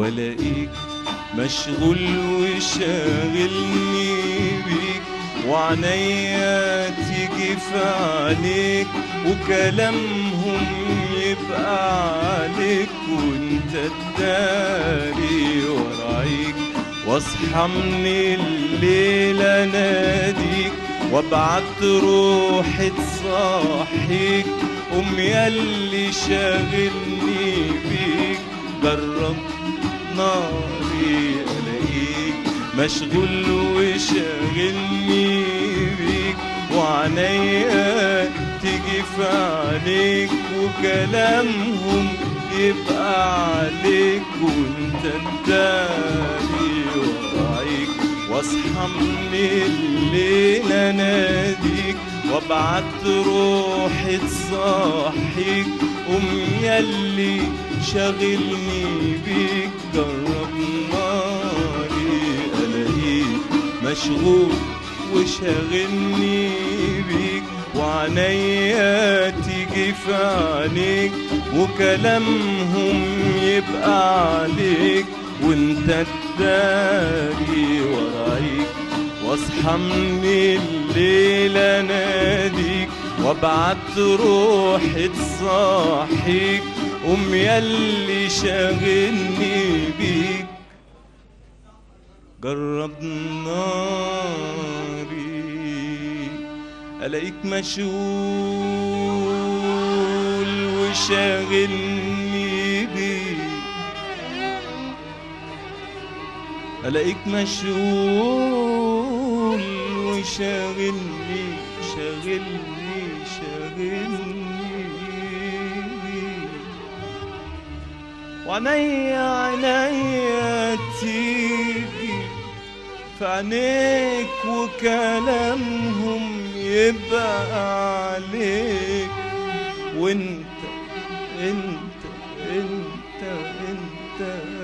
L: والاقيك مشغول وشاغلني بيك وعنيا تيجي في عليك وكلامهم يبقى عليك وانت الداري ورايك واصحى من الليل اناديك وابعت روحي تصحيك قوم ياللي شاغلني بيك جرب ناري الاقيك مشغول وشاغلني بيك وعنيا تيجي في عليك وكلامهم يبقى عليك وانت الداري ورايك واصحى من الليل اناديك وابعت روحي تصحيك قوم ياللي شاغلني بيك جرب ناري الاقيك مشغول وشاغلني بيك وعنيا تيجي في عينيك وكلامهم يبقى عليك وانت الداري ورايك واصحى من الليل اناديك وابعت روحي تصحيك قوم ياللي شاغلني بيك جرب ناري الاقيك مشغول وشاغلني بيك الاقيك مشغول وشاغلني شاغلني شاغلني وعينيا عينيا تيجي في عينيك وكلامهم يبقى عليك وانت انت انت انت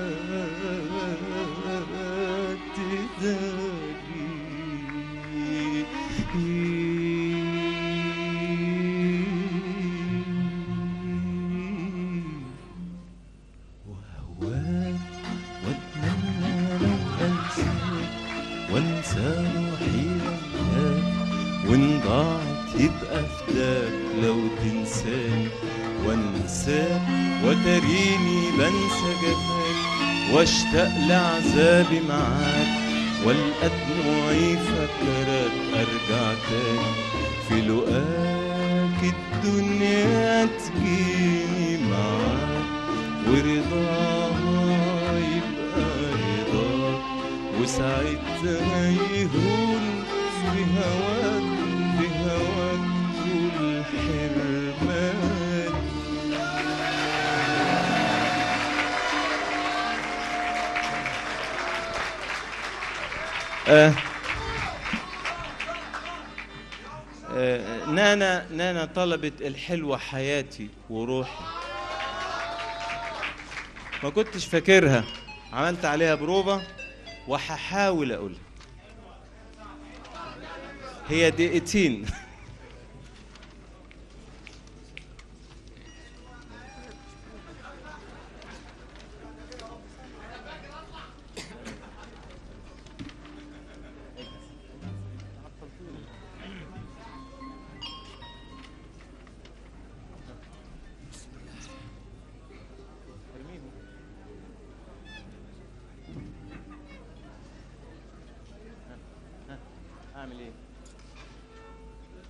L: وهواك واتمنى لو انساك وانسى روحي وياك وان ضاعت يبقى فداك لو تنساني وانساك وتريني بنسى جفاك واشتاق لعذابي معاك والقى دموعي فاكرك ارجع تاني في لقاك الدنيا تجيني معاك ورضاها يبقى رضاك وساعتها يهون في هواك في هواك كل حرمان آه. آه. نانا نانا طلبت الحلوة حياتي وروحي ما كنتش فاكرها عملت عليها بروفة وهحاول اقولها هي دقيقتين اعمل ايه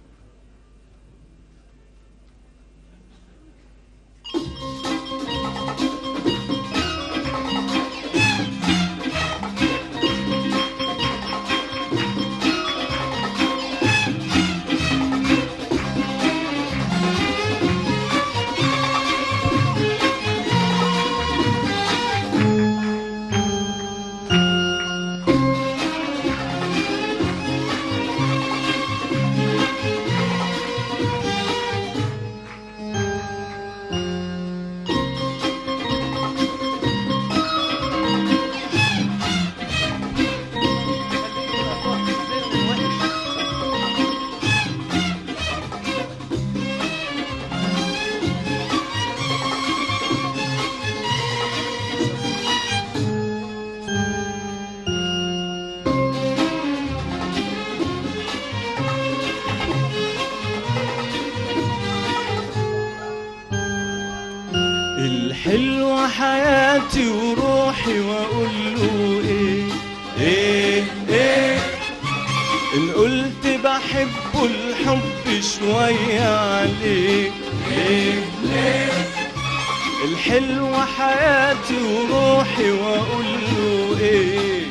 L: الحلوة حياتي وروحي واقول له ايه ايه ايه ان قلت بحبه الحب شوية عليه ليه ليه الحلوة حياتي وروحي واقول له ايه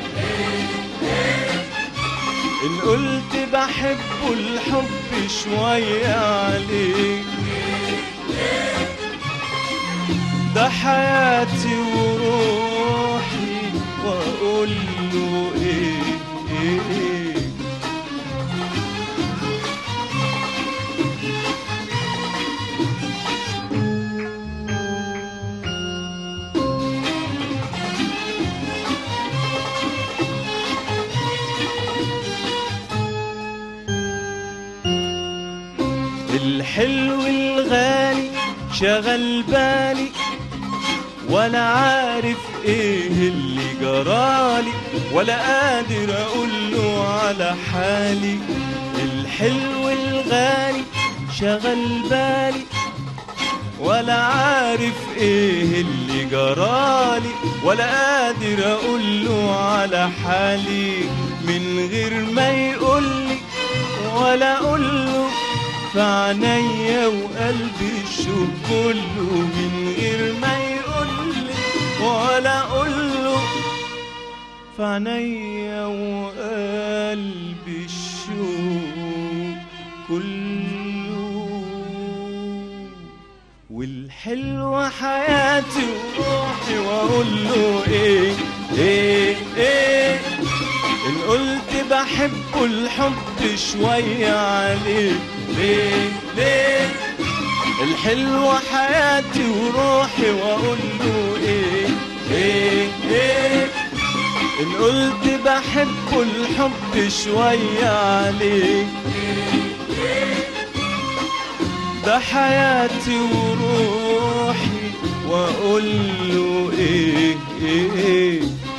L: ان قلت بحبه الحب شوية عليه ده حياتي وروحي واقول له ايه ايه الحلو الغالي شغل بالي ولا عارف ايه اللي جرالي ولا قادر اقوله على حالي الحلو الغالي شغل بالي ولا عارف ايه اللي جرالي ولا قادر اقوله على حالي من غير ما يقولي ولا اقوله في عينيا وقلبي الشوق كله من غير ما يقولي ولا اقوله في عينيا وقلبي الشوق كله والحلوة حياتي وروحي واقول له ايه ايه ايه ان قلت بحبه الحب شوية عليه ليه ليه الحلوة حياتي وروحي واقول له ايه ايه ايه ان قلت بحبه الحب شوية عليه ده حياتي وروحي واقول له ايه ايه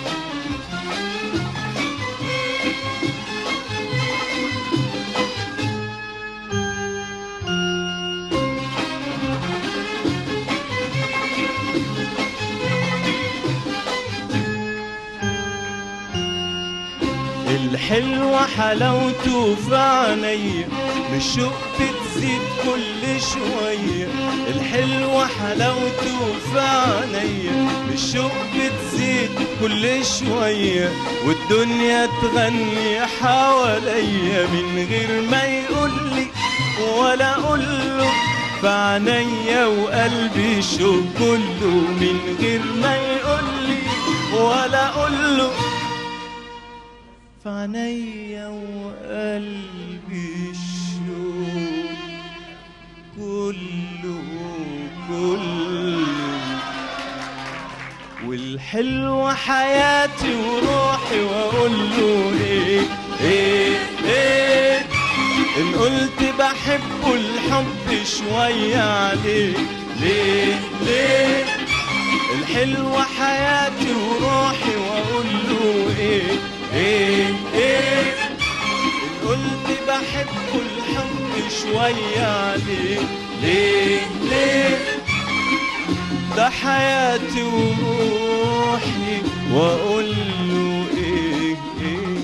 L: الحلوة حلاوته في عينيا مش شوق بتزيد كل شوية الحلوة حلاوته في عينيا مش شوق بتزيد كل شوية والدنيا تغني حواليا من غير ما يقولي ولا أقوله في عينيا وقلبي شوق كله من غير ما يقولي ولا أقوله في عينيا وقلبي الشوق كله كله والحلوة حياتي وروحي واقول له ايه ايه ايه ان قلت بحبه الحب شوية عليه ليه ليه الحلوة حياتي وروحي واقول له ايه ايه ايه ان قلت بحبه الحب شوية عليه ليه ليه ده حياتي وروحي واقول له ايه ايه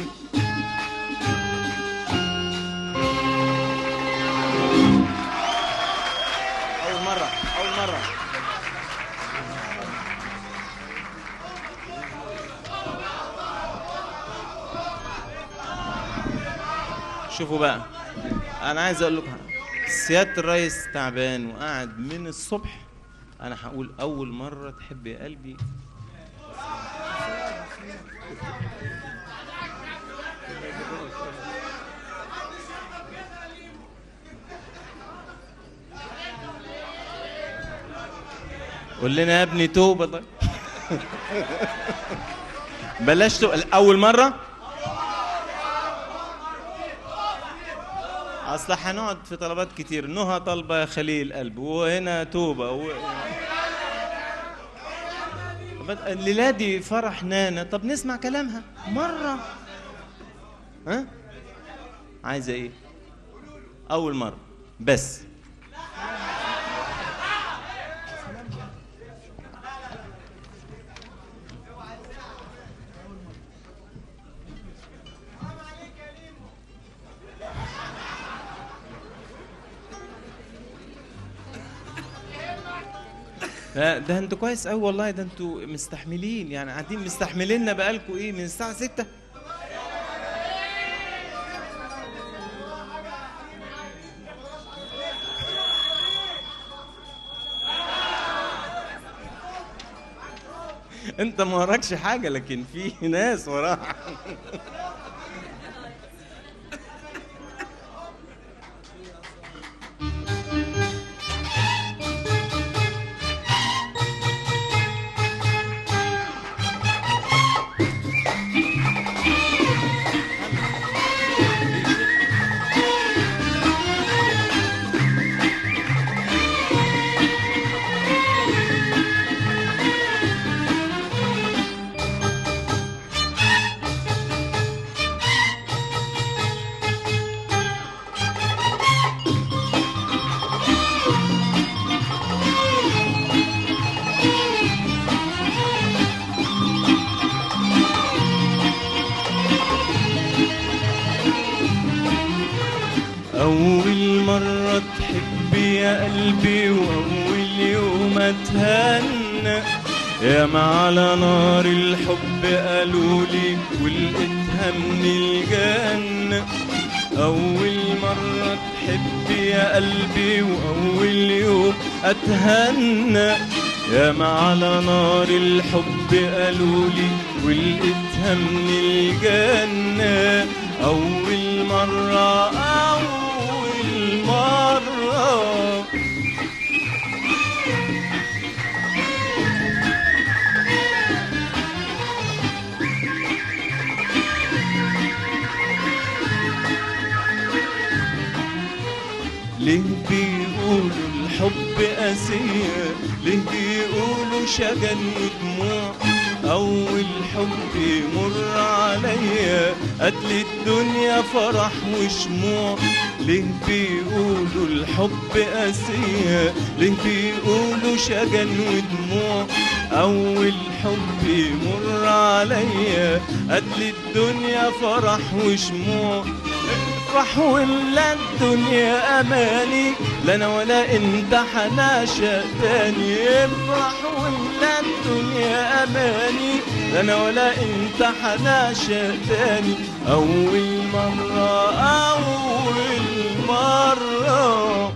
N: أول مرة أول مرة
L: شوفوا بقى انا عايز اقول لكم سياده الرئيس تعبان وقاعد من الصبح انا هقول اول مره تحب يا قلبي قول لنا يا ابني توبه طيب بلاش توبة. اول مره اصل هنقعد في طلبات كتير نهى طالبه يا خليل قلب وهنا توبه و... بد- الليله دي فرح نانا طب نسمع كلامها مره ها عايزه ايه اول مره بس لا، ده انتوا كويس قوي والله ده انتوا مستحملين يعني قاعدين مستحمليننا بقالكوا ايه من الساعه 6 انت ما وراكش حاجه لكن في ناس وراها أول مرة تحب يا قلبي وأول يوم أتهنى يا ما على نار الحب قالولي ولقيتها من الجنة أول مرة تحب يا قلبي وأول يوم أتهنى يا ما على نار الحب قالولي ولقيتها من الجنة أول مرة أول مرة ليه بيقولوا الحب قاسية ليه بيقولوا شجن ودموع أول حب يمر عليا قتل الدنيا فرح وشموع ليه بيقولوا الحب قاسية ليه بيقولوا شجن ودموع أول حب يمر عليا قتل الدنيا فرح وشموع افرح ولا الدنيا اماني لا انا ولا انت حناشا تاني افرح ولا الدنيا اماني لا انا ولا انت حناشا تاني اول مره اول مره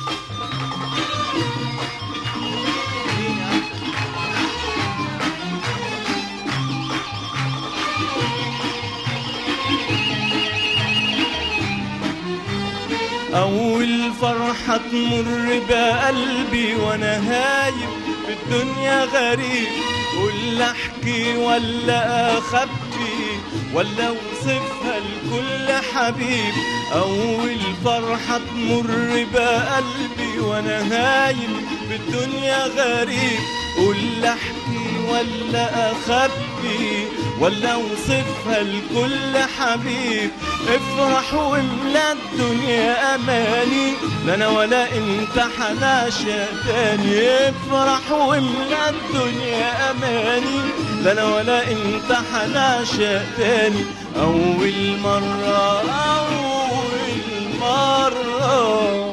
L: أول فرحة تمر بقلبي وأنا هايب في الدنيا غريب قول أحكي ولا أخبي ولا أوصفها لكل حبيب أول فرحة تمر بقلبي وأنا هايب في الدنيا غريب قول أحكي ولا أخبي ولا أوصفها لكل حبيب افرح واملا الدنيا اماني لا انا ولا انت حناشا تاني افرح واملا الدنيا اماني لا انا ولا انت حناشا تاني اول مره اول مره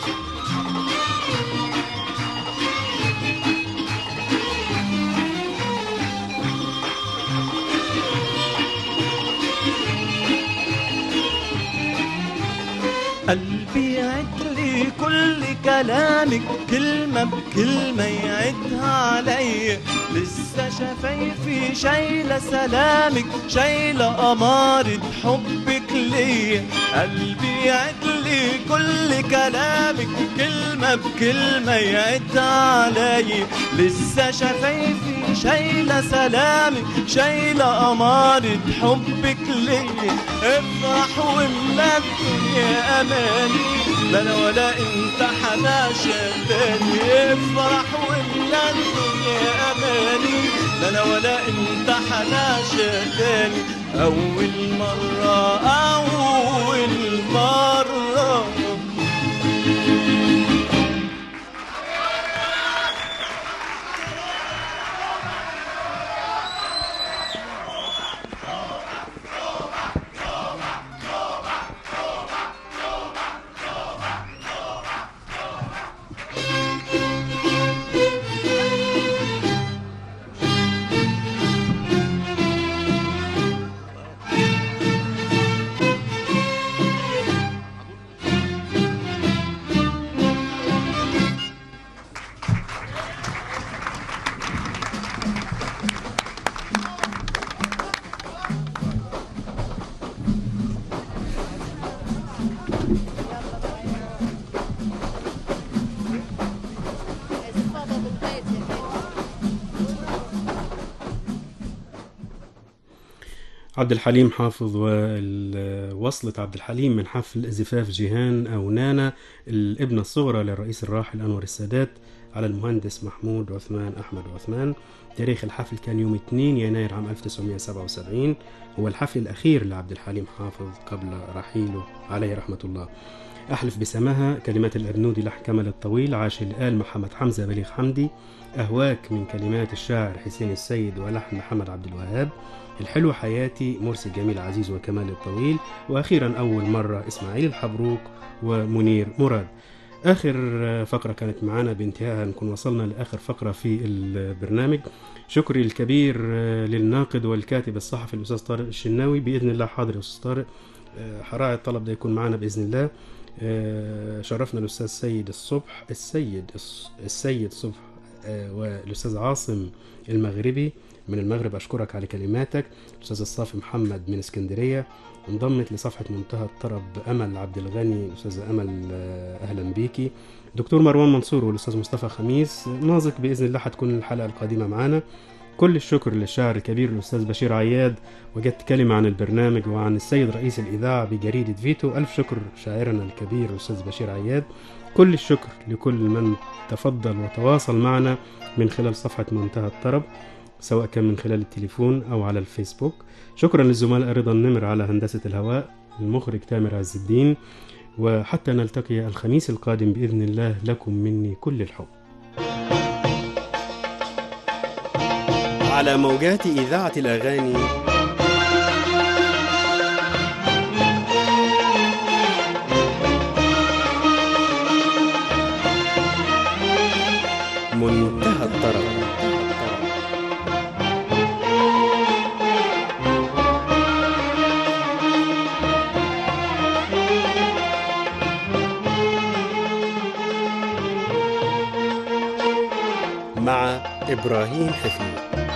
L: قلبي يعد لي كل كلامك كلمة بكلمة يعدها عليا لسه شفايفي شايلة سلامك شايلة أمارة حبك ليا قلبي يعد لي كل كلامك كلمة بكلمة يعدها عليا لسه شفايفي شايلة سلامك شايلة أمارة حبك ليا افرح واملا الدنيا أماني لا أنا ولا أنت حناشا تاني افرح واملا الدنيا أماني لا أنا ولا أنت حناشا تاني أول مرة أول مرة
A: عبد الحليم حافظ ووصلة عبد الحليم من حفل زفاف جيهان أو نانا الابنة الصغرى للرئيس الراحل أنور السادات على المهندس محمود عثمان أحمد عثمان تاريخ الحفل كان يوم 2 يناير عام 1977 هو الحفل الأخير لعبد الحليم حافظ قبل رحيله عليه رحمة الله أحلف بسماها كلمات الأرنودي لحن كمال الطويل عاش الآل محمد حمزة بليغ حمدي أهواك من كلمات الشاعر حسين السيد ولحن محمد عبد الوهاب الحلو حياتي مرسي جميل عزيز وكمال الطويل وأخيرا أول مرة إسماعيل الحبروك ومنير مراد آخر فقرة كانت معنا بانتهائها نكون وصلنا لآخر فقرة في البرنامج شكري الكبير للناقد والكاتب الصحفي الأستاذ طارق الشناوي بإذن الله حاضر يا أستاذ طارق حراعي الطلب ده يكون معنا بإذن الله شرفنا الأستاذ سيد الصبح السيد السيد صبح والأستاذ عاصم المغربي من المغرب أشكرك على كلماتك الأستاذ الصافي محمد من اسكندرية انضمت لصفحة منتهى الطرب أمل عبد الغني أستاذ أمل أهلا بيكي دكتور مروان منصور والأستاذ مصطفى خميس ناظق بإذن الله حتكون الحلقة القادمة معنا كل الشكر للشاعر الكبير الأستاذ بشير عياد وجدت كلمة عن البرنامج وعن السيد رئيس الإذاعة بجريدة فيتو ألف شكر شاعرنا الكبير الأستاذ بشير عياد كل الشكر لكل من تفضل وتواصل معنا من خلال صفحة منتهى الطرب سواء كان من خلال التليفون أو على الفيسبوك شكرا للزملاء رضا النمر على هندسة الهواء المخرج تامر عز الدين وحتى نلتقي الخميس القادم بإذن الله لكم مني كل الحب على موجات إذاعة الأغاني منتهى الطرب مع إبراهيم حفيظ